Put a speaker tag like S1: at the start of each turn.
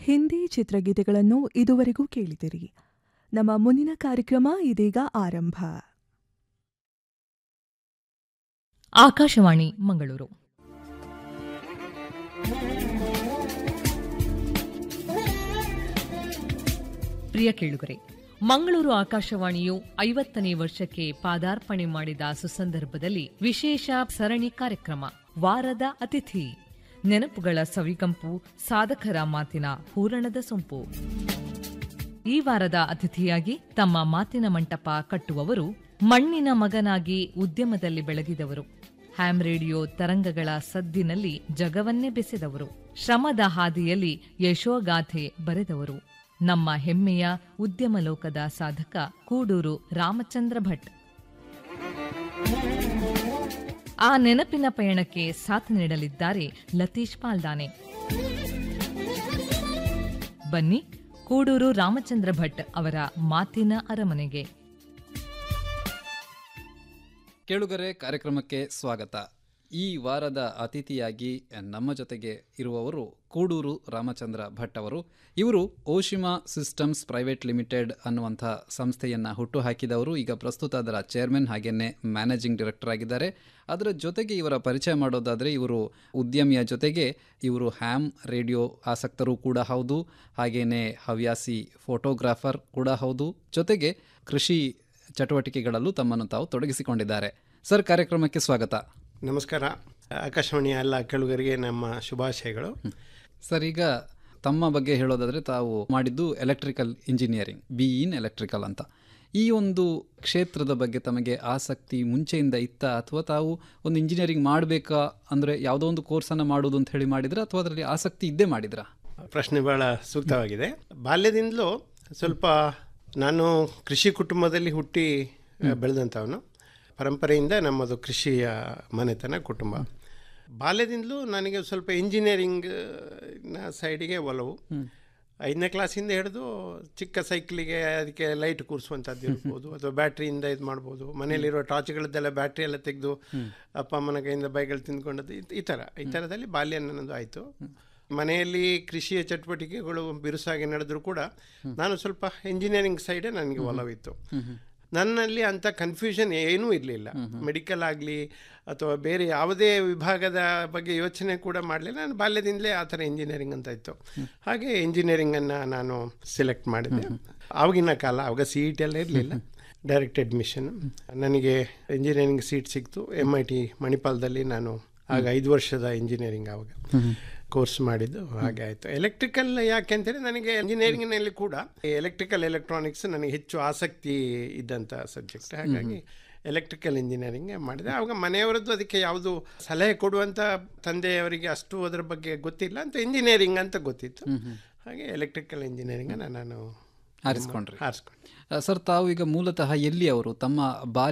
S1: ಹಿಂದಿ ಚಿತ್ರಗೀತೆಗಳನ್ನು ಇದುವರೆಗೂ ಕೇಳಿದಿರಿ ನಮ್ಮ ಮುಂದಿನ ಕಾರ್ಯಕ್ರಮ ಇದೀಗ ಆರಂಭ
S2: ಆಕಾಶವಾಣಿ ಮಂಗಳೂರು ಪ್ರಿಯ ಕೇಳುಗರೆ ಮಂಗಳೂರು ಆಕಾಶವಾಣಿಯು ಐವತ್ತನೇ ವರ್ಷಕ್ಕೆ ಪಾದಾರ್ಪಣೆ ಮಾಡಿದ ಸುಸಂದರ್ಭದಲ್ಲಿ ವಿಶೇಷ ಸರಣಿ ಕಾರ್ಯಕ್ರಮ ವಾರದ ಅತಿಥಿ ನೆನಪುಗಳ ಸವಿಕಂಪು ಸಾಧಕರ ಮಾತಿನ ಹೂರಣದ ಸೊಂಪು ಈ ವಾರದ ಅತಿಥಿಯಾಗಿ ತಮ್ಮ ಮಾತಿನ ಮಂಟಪ ಕಟ್ಟುವವರು ಮಣ್ಣಿನ ಮಗನಾಗಿ ಉದ್ಯಮದಲ್ಲಿ ಬೆಳಗಿದವರು ಹ್ಯಾಮ್ ರೇಡಿಯೋ ತರಂಗಗಳ ಸದ್ದಿನಲ್ಲಿ ಜಗವನ್ನೇ ಬೆಸೆದವರು ಶ್ರಮದ ಹಾದಿಯಲ್ಲಿ ಯಶೋಗಾಥೆ ಬರೆದವರು ನಮ್ಮ ಹೆಮ್ಮೆಯ ಉದ್ಯಮ ಲೋಕದ ಸಾಧಕ ಕೂಡೂರು ರಾಮಚಂದ್ರ ಭಟ್ ಆ ನೆನಪಿನ ಪಯಣಕ್ಕೆ ಸಾಥ್ ನೀಡಲಿದ್ದಾರೆ ಲತೀಶ್ ಪಾಲ್ದಾನೆ ಬನ್ನಿ ಕೂಡೂರು ರಾಮಚಂದ್ರ ಭಟ್ ಅವರ ಮಾತಿನ ಅರಮನೆಗೆ
S3: ಕೇಳುಗರೆ ಕಾರ್ಯಕ್ರಮಕ್ಕೆ ಸ್ವಾಗತ ಈ ವಾರದ ಅತಿಥಿಯಾಗಿ ನಮ್ಮ ಜೊತೆಗೆ ಇರುವವರು ಕೂಡೂರು ರಾಮಚಂದ್ರ ಭಟ್ ಅವರು ಇವರು ಓಶಿಮಾ ಸಿಸ್ಟಮ್ಸ್ ಪ್ರೈವೇಟ್ ಲಿಮಿಟೆಡ್ ಅನ್ನುವಂಥ ಸಂಸ್ಥೆಯನ್ನು ಹುಟ್ಟುಹಾಕಿದವರು ಈಗ ಪ್ರಸ್ತುತ ಅದರ ಚೇರ್ಮನ್ ಹಾಗೆಯೇ ಮ್ಯಾನೇಜಿಂಗ್ ಡೈರೆಕ್ಟರ್ ಆಗಿದ್ದಾರೆ ಅದರ ಜೊತೆಗೆ ಇವರ ಪರಿಚಯ ಮಾಡೋದಾದರೆ ಇವರು ಉದ್ಯಮಿಯ ಜೊತೆಗೆ ಇವರು ಹ್ಯಾಮ್ ರೇಡಿಯೋ ಆಸಕ್ತರು ಕೂಡ ಹೌದು ಹಾಗೆಯೇ ಹವ್ಯಾಸಿ ಫೋಟೋಗ್ರಾಫರ್ ಕೂಡ ಹೌದು ಜೊತೆಗೆ ಕೃಷಿ ಚಟುವಟಿಕೆಗಳಲ್ಲೂ ತಮ್ಮನ್ನು ತಾವು ತೊಡಗಿಸಿಕೊಂಡಿದ್ದಾರೆ ಸರ್ ಕಾರ್ಯಕ್ರಮಕ್ಕೆ ಸ್ವಾಗತ
S4: ನಮಸ್ಕಾರ ಆಕಾಶವಾಣಿಯ ಎಲ್ಲ ಕೇಳುಗರಿಗೆ ನಮ್ಮ ಶುಭಾಶಯಗಳು
S3: ಸರ್ ಈಗ ತಮ್ಮ ಬಗ್ಗೆ ಹೇಳೋದಾದರೆ ತಾವು ಮಾಡಿದ್ದು electrical engineering B in electrical ಅಂತ ಈ ಒಂದು ಕ್ಷೇತ್ರದ ಬಗ್ಗೆ ತಮಗೆ ಆಸಕ್ತಿ ಮುಂಚೆಯಿಂದ ಇತ್ತ ಅಥವಾ ತಾವು ಒಂದು ಇಂಜಿನಿಯರಿಂಗ್ ಮಾಡಬೇಕಾ ಅಂದರೆ ಯಾವುದೋ ಒಂದು ಕೋರ್ಸನ್ನು ಮಾಡೋದು ಅಂತ ಹೇಳಿ ಮಾಡಿದ್ರಾ ಅಥವಾ ಅದರಲ್ಲಿ ಆಸಕ್ತಿ ಇದ್ದೇ ಮಾಡಿದ್ರಾ
S4: ಪ್ರಶ್ನೆ ಬಹಳ ಸೂಕ್ತವಾಗಿದೆ ಬಾಲ್ಯದಿಂದಲೂ ಸ್ವಲ್ಪ ನಾನು ಕೃಷಿ ಕುಟುಂಬದಲ್ಲಿ ಹುಟ್ಟಿ ಬೆಳೆದಂಥವನು ಪರಂಪರೆಯಿಂದ ನಮ್ಮದು ಕೃಷಿಯ ಮನೆತನ ಕುಟುಂಬ ಬಾಲ್ಯದಿಂದಲೂ ನನಗೆ ಸ್ವಲ್ಪ ಇಂಜಿನಿಯರಿಂಗ್ ನ ಸೈಡಿಗೆ ಒಲವು ಐದನೇ ಕ್ಲಾಸಿಂದ ಹಿಡಿದು ಚಿಕ್ಕ ಸೈಕ್ಲಿಗೆ ಅದಕ್ಕೆ ಲೈಟ್ ಕೂರಿಸುವಂಥದ್ದು ಇರ್ಬೋದು ಅಥವಾ ಬ್ಯಾಟ್ರಿಯಿಂದ ಇದು ಮಾಡ್ಬೋದು ಮನೆಯಲ್ಲಿರೋ ಟಾರ್ಚ್ಗಳದ್ದೆಲ್ಲ ಬ್ಯಾಟ್ರಿ ಎಲ್ಲ ತೆಗೆದು ಅಪ್ಪ ಅಮ್ಮನ ಕೈಯಿಂದ ಬೈಗಳು ತಿಂದ್ಕೊಂಡದ್ದು ಈ- ಈ ಥರ ಈ ಥರದಲ್ಲಿ ಬಾಲ್ಯ ನನ್ನದು ಆಯಿತು ಮನೆಯಲ್ಲಿ ಕೃಷಿಯ ಚಟುವಟಿಕೆಗಳು ಬಿರುಸಾಗಿ ನಡೆದರೂ ಕೂಡ ನಾನು ಸ್ವಲ್ಪ ಇಂಜಿನಿಯರಿಂಗ್ ಸೈಡೇ ನನಗೆ ಒಲವಿತ್ತು ನನ್ನಲ್ಲಿ ಅಂಥ ಕನ್ಫ್ಯೂಷನ್ ಏನೂ ಇರಲಿಲ್ಲ ಮೆಡಿಕಲ್ ಆಗಲಿ ಅಥವಾ ಬೇರೆ ಯಾವುದೇ ವಿಭಾಗದ ಬಗ್ಗೆ ಯೋಚನೆ ಕೂಡ ಮಾಡಲಿಲ್ಲ ನಾನು ಬಾಲ್ಯದಿಂದಲೇ ಆ ಥರ ಇಂಜಿನಿಯರಿಂಗ್ ಅಂತ ಇತ್ತು ಹಾಗೆ ಇಂಜಿನಿಯರಿಂಗನ್ನು ನಾನು ಸೆಲೆಕ್ಟ್ ಮಾಡಿದೆ ಆವಾಗಿನ ಕಾಲ ಆವಾಗ ಸಿ ಇ ಟಿ ಎಲ್ಲ ಇರಲಿಲ್ಲ ಡೈರೆಕ್ಟ್ ಅಡ್ಮಿಷನ್ ನನಗೆ ಇಂಜಿನಿಯರಿಂಗ್ ಸೀಟ್ ಸಿಕ್ತು ಎಮ್ ಐ ಟಿ ಮಣಿಪಾಲದಲ್ಲಿ ನಾನು ಆಗ ಐದು ವರ್ಷದ ಇಂಜಿನಿಯರಿಂಗ್ ಆವಾಗ ಕೋರ್ಸ್ ಮಾಡಿದ್ದು ಹಾಗೆ ಆಯಿತು ಎಲೆಕ್ಟ್ರಿಕಲ್ ಯಾಕೆ ಅಂತೇಳಿ ನನಗೆ ಇಂಜಿನಿಯರಿಂಗ್ನಲ್ಲಿ ಕೂಡ ಎಲೆಕ್ಟ್ರಿಕಲ್ ಎಲೆಕ್ಟ್ರಾನಿಕ್ಸ್ ನನಗೆ ಹೆಚ್ಚು ಆಸಕ್ತಿ ಇದ್ದಂಥ ಸಬ್ಜೆಕ್ಟ್ ಹಾಗಾಗಿ ಎಲೆಕ್ಟ್ರಿಕಲ್ ಇಂಜಿನಿಯರಿಂಗ್ ಮಾಡಿದೆ ಆವಾಗ ಮನೆಯವರದ್ದು ಅದಕ್ಕೆ ಯಾವುದು ಸಲಹೆ ಕೊಡುವಂಥ ತಂದೆಯವರಿಗೆ ಅಷ್ಟು ಅದರ ಬಗ್ಗೆ ಗೊತ್ತಿಲ್ಲ ಅಂತ ಇಂಜಿನಿಯರಿಂಗ್ ಅಂತ ಗೊತ್ತಿತ್ತು ಹಾಗೆ ಎಲೆಕ್ಟ್ರಿಕಲ್ ಇಂಜಿನಿಯರಿಂಗನ್ನು ನಾನು
S3: ಆರಿಸ್ಕೊಂಡ್ರಿ
S4: ಆರಿಸ್ಕೊಂಡೆ
S3: ಆ, ಸರ್ ತಾವು ಈಗ ಮೂಲತಃ ಎಲ್ಲಿ ಅವರು ತಮ್ಮ ಬಾಲ್ಯ